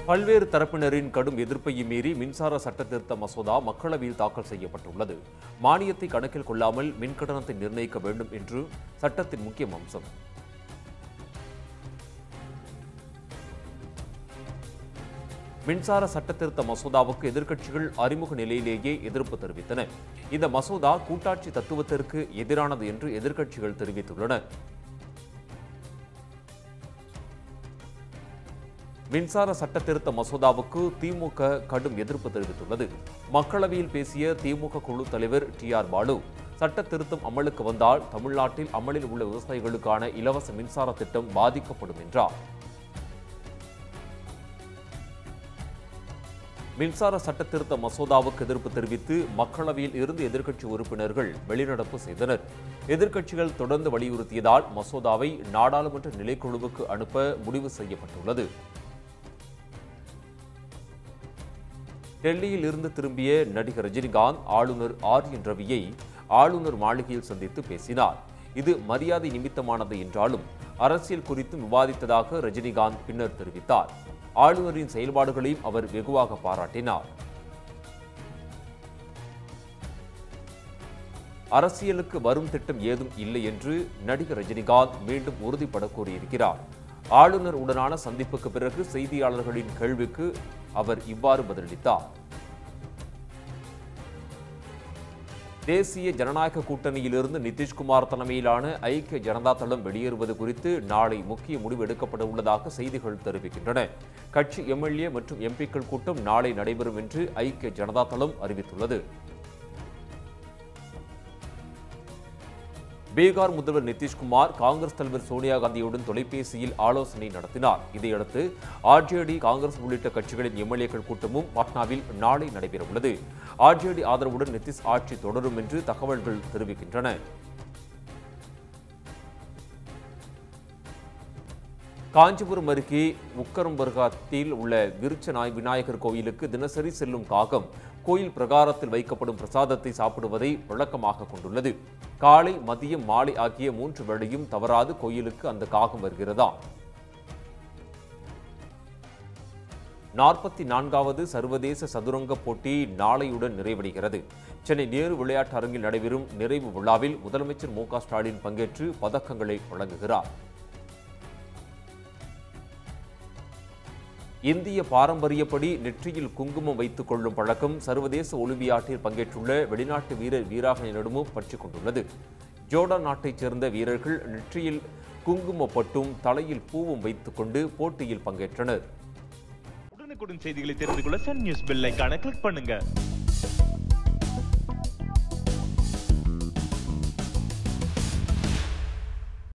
பல்வேறு தரப்பினரின் கடும் எதிர்ப்பையும் மீறி மின்சார சட்ட திருத்த மசோதா மக்களவையில் தாக்கல் செய்யப்பட்டுள்ளது மானியத்தை கணக்கில் கொள்ளாமல் மின்கட்டணத்தை நிர்ணயிக்க வேண்டும் என்று சட்டத்தின் முக்கிய அம்சம் மின்சார சட்ட திருத்த மசோதாவுக்கு எதிர்க்கட்சிகள் அறிமுக நிலையிலேயே எதிர்ப்பு தெரிவித்தன இந்த மசோதா கூட்டாட்சி தத்துவத்திற்கு எதிரானது என்று எதிர்க்கட்சிகள் தெரிவித்துள்ளன மின்சார சட்ட திருத்த மசோதாவுக்கு திமுக கடும் எதிர்ப்பு தெரிவித்துள்ளது மக்களவையில் பேசிய திமுக குழு தலைவர் டி ஆர் பாலு சட்ட திருத்தம் அமலுக்கு வந்தால் தமிழ்நாட்டில் அமலில் உள்ள விவசாயிகளுக்கான இலவச மின்சார திட்டம் பாதிக்கப்படும் என்றார் மின்சார சட்ட திருத்த மசோதாவுக்கு எதிர்ப்பு தெரிவித்து மக்களவையில் இருந்து எதிர்க்கட்சி உறுப்பினர்கள் வெளிநடப்பு செய்தனர் எதிர்க்கட்சிகள் தொடர்ந்து வலியுறுத்தியதால் மசோதாவை நாடாளுமன்ற நிலைக்குழுவுக்கு அனுப்ப முடிவு செய்யப்பட்டுள்ளது டெல்லியில் இருந்து திரும்பிய நடிகர் ரஜினிகாந்த் ஆளுநர் ஆர் என் ரவியை ஆளுநர் மாளிகையில் சந்தித்து பேசினார் இது மரியாதை நிமித்தமானது என்றாலும் அரசியல் குறித்தும் விவாதித்ததாக ரஜினிகாந்த் பின்னர் தெரிவித்தார் ஆளுநரின் செயல்பாடுகளையும் அவர் வெகுவாக பாராட்டினார் அரசியலுக்கு வரும் திட்டம் ஏதும் இல்லை என்று நடிகர் ரஜினிகாந்த் மீண்டும் உறுதிபட கூறியிருக்கிறார் ஆளுநர் உடனான சந்திப்புக்கு பிறகு செய்தியாளர்களின் கேள்விக்கு அவர் இவ்வாறு பதிலளித்தார் தேசிய ஜனநாயக கூட்டணியிலிருந்து நிதிஷ்குமார் தலைமையிலான ஐக்கிய ஜனதா தளம் வெளியேறுவது குறித்து நாளை முக்கிய முடிவு எடுக்கப்பட உள்ளதாக செய்திகள் தெரிவிக்கின்றன கட்சி எம்எல்ஏ மற்றும் எம்பிக்கள் கூட்டம் நாளை நடைபெறும் என்று ஐக்கிய ஜனதா தளம் அறிவித்துள்ளது பீகார் முதல்வர் நிதிஷ்குமார் காங்கிரஸ் தலைவர் சோனியா காந்தியுடன் தொலைபேசியில் ஆலோசனை நடத்தினார் இதையடுத்து ஆர்ஜேடி காங்கிரஸ் உள்ளிட்ட கட்சிகளின் எம்எல்ஏக்கள் கூட்டமும் பாட்னாவில் நாளை நடைபெறவுள்ளது ஆர்ஜேடி ஆதரவுடன் நிதிஷ் ஆட்சி தொடரும் என்று தகவல்கள் தெரிவிக்கின்றன காஞ்சிபுரம் அருகே உக்கரம்பர்காத்தில் உள்ள விருச்சநாய் விநாயகர் கோயிலுக்கு தினசரி செல்லும் காகம் கோயில் பிரகாரத்தில் வைக்கப்படும் பிரசாதத்தை சாப்பிடுவதை வழக்கமாக கொண்டுள்ளது காலை மதியம் மாலை ஆகிய மூன்று வேளையும் தவறாது கோயிலுக்கு அந்த காகம் வருகிறதா நாற்பத்தி நான்காவது சர்வதேச சதுரங்க போட்டி நாளையுடன் நிறைவடைகிறது சென்னை நேரு விளையாட்டு அரங்கில் நடைபெறும் நிறைவு விழாவில் முதலமைச்சர் மு க ஸ்டாலின் பங்கேற்று பதக்கங்களை வழங்குகிறார் இந்திய பாரம்பரியப்படி நெற்றியில் குங்குமம் வைத்துக் கொள்ளும் பழக்கம் சர்வதேச ஒலிம்பியாட்டில் பங்கேற்றுள்ள வெளிநாட்டு வீரர் வீராங்கனையிடமும் பற்றிக் கொண்டுள்ளது ஜோர்டான் நாட்டைச் சேர்ந்த வீரர்கள் நெற்றியில் குங்கும பட்டும் தலையில் பூவும் வைத்துக் கொண்டு போட்டியில் பங்கேற்றனர் உடனுக்குடன் செய்திகளை தெரிந்து கொள்ள சன் நியூஸ் பெல் ஐகானை கிளிக் பண்ணுங்க